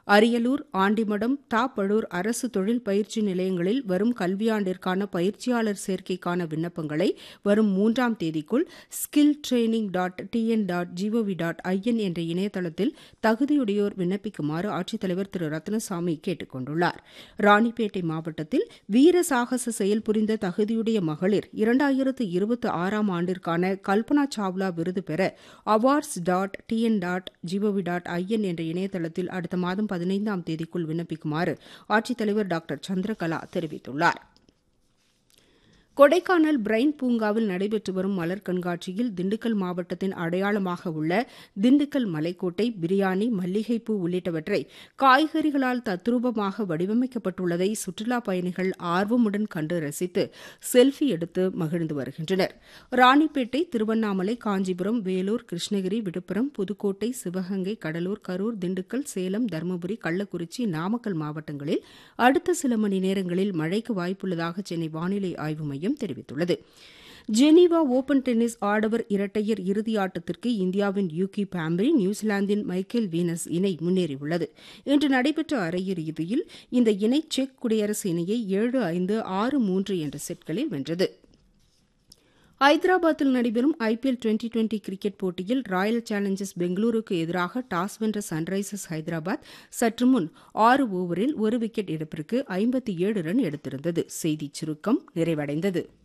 அரியலூர் ஆண்டிமடம் தாப்பழூர் அரசு தொழில் பயிற்சி நிலையங்களில் வரும் கல்வியாண்டிற்கான பயிற்சியாளர் சேர்க்கைக்கான விண்ணப்பங்களை வரும் மூன்றாம் தேதிக்குள் skill training dot TN dot GOV dot IN என்ற இணையதளத்தில் தகுதியுடையோர் விண்ணப்பிக்குமாறு ஆட்சித்தலைவர் திரு ரத்னசாமி கேட்டுக் கொண்டுள்ளார் ராணிப்பேட்டை மாவட்டத்தில் வீர சாகச செயல் புரிந்த தகுதியுடைய மகளிர் இரண்டாயிரத்து இருபத்தி ஆறாம் ஆண்டிற்கான கல்பனா சாவ்லா விருது பெற awards dot TN dot GOV dot IN என்ற இணையதளத்தில் அடுத்த மாதம் பதினைந்தாம் தேதிக்குள் விண்ணப்பிக்குமாறு ஆட்சித்தலைவர் டாக்டர் சந்திரகலா தெரிவித்துள்ளார் கொடைக்கானல் பிரைன் பூங்காவில் நடைபெற்று வரும் மலர் கண்காட்சியில் திண்டுக்கல் மாவட்டத்தின் அடையாளமாக உள்ள திண்டுக்கல் மலைக்கோட்டை பிரியாணி மல்லிகைப்பூ உள்ளிட்டவற்றை காய்கறிகளால் தத்ரூபமாக வடிவமைக்கப்பட்டுள்ளதை சுற்றுலாப் பயணிகள் ஆர்வமுடன் கண்டு ரசித்து செல்ஃபி எடுத்து மகிழ்ந்து வருகின்றனர் ராணிப்பேட்டை திருவண்ணாமலை காஞ்சிபுரம் வேலூர் கிருஷ்ணகிரி விழுப்புரம் புதுக்கோட்டை சிவகங்கை கடலூர் கரூர் திண்டுக்கல் சேலம் தருமபுரி கள்ளக்குறிச்சி நாமக்கல் மாவட்டங்களில் அடுத்த சில மணி நேரங்களில் மழைக்கு வாய்ப்புள்ளதாக சென்னை வானிலை ஆய்வு மையம் மையம் தெரிவித்துள்ளது ஜெனீவா ஓபன் டென்னிஸ் ஆடவர் இரட்டையர் இறுதி ஆட்டத்திற்கு இந்தியாவின் யூகி பாம்பரி நியூசிலாந்தின் மைக்கேல் வீனஸ் இணை முன்னேறியுள்ளது இன்று நடைபெற்ற அரையிறுதியில் இந்த இணை செக் குடியரசு இணையை ஏழு ஐந்து ஆறு மூன்று என்ற செட்களில் வென்றது ஐதராபாத்தில் நடைபெறும் ஐபிஎல் டுவெண்டி டுவெண்டி கிரிக்கெட் போட்டியில் ராயல் சேலஞ்சர்ஸ் பெங்களூருக்கு எதிராக டாஸ் வென்ற சன்ரைசர்ஸ் ஹைதராபாத் சற்று முன் ஆறு ஓவரில் ஒரு விக்கெட் இழப்பிற்கு ஐம்பத்தி ஏழு ரன் எடுத்திருந்தது செய்திச் சுருக்கம் நிறைவடைந்தது